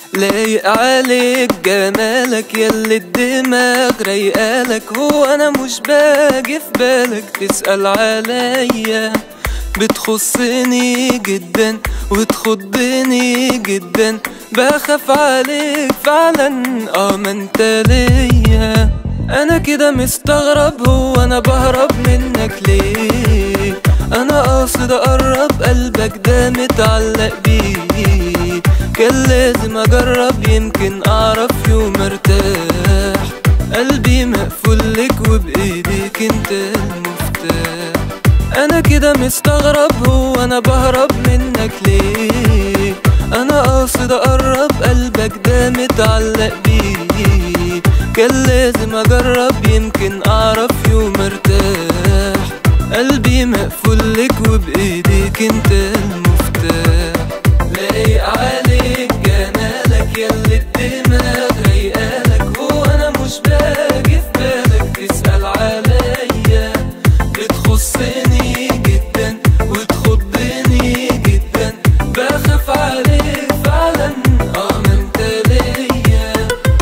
لايق عليك جمالك ياللي الدماغ رايقالك هو انا مش باجي في بالك تسأل عليا بتخصني جدا وتخضني جدا بخاف عليك فعلا اه ما انت ليا انا كده مستغرب هو انا بهرب منك ليه انا قاصد اقرب قلبك ده متعلق بيه كان لازم اجرب يمكن اعرف يوم ارتاح قلبي مقفول لك وبايديك انت المفتاح انا كده مستغرب هو انا بهرب منك ليه انا قاصد اقرب قلبك ده متعلق بيه كان لازم اجرب يمكن اعرف يوم ارتاح قلبي مقفول لك وبايديك انت المفتاح لايق عليك جمالك ياللي الدماغ رايقالك هو انا مش باجي في بالك تسأل عليا بتخصني جدا وتخضني جدا بخاف عليك فعلا اه ما انت ليا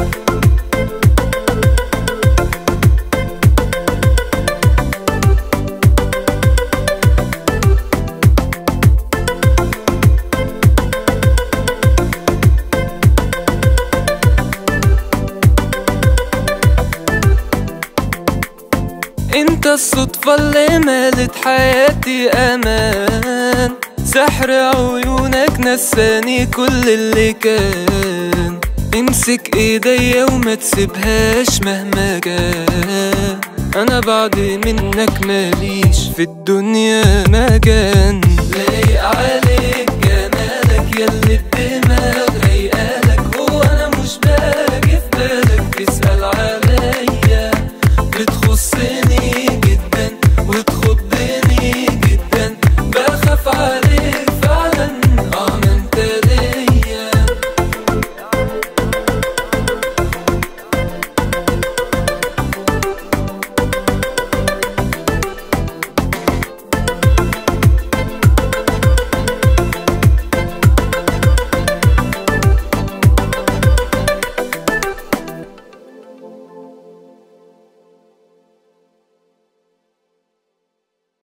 انت الصدفة اللي مالت حياتي امان سحر عيونك نساني كل اللي كان امسك ايديا وما تسيبهاش مهما كان انا بعد منك ماليش في الدنيا مكان لايق عليك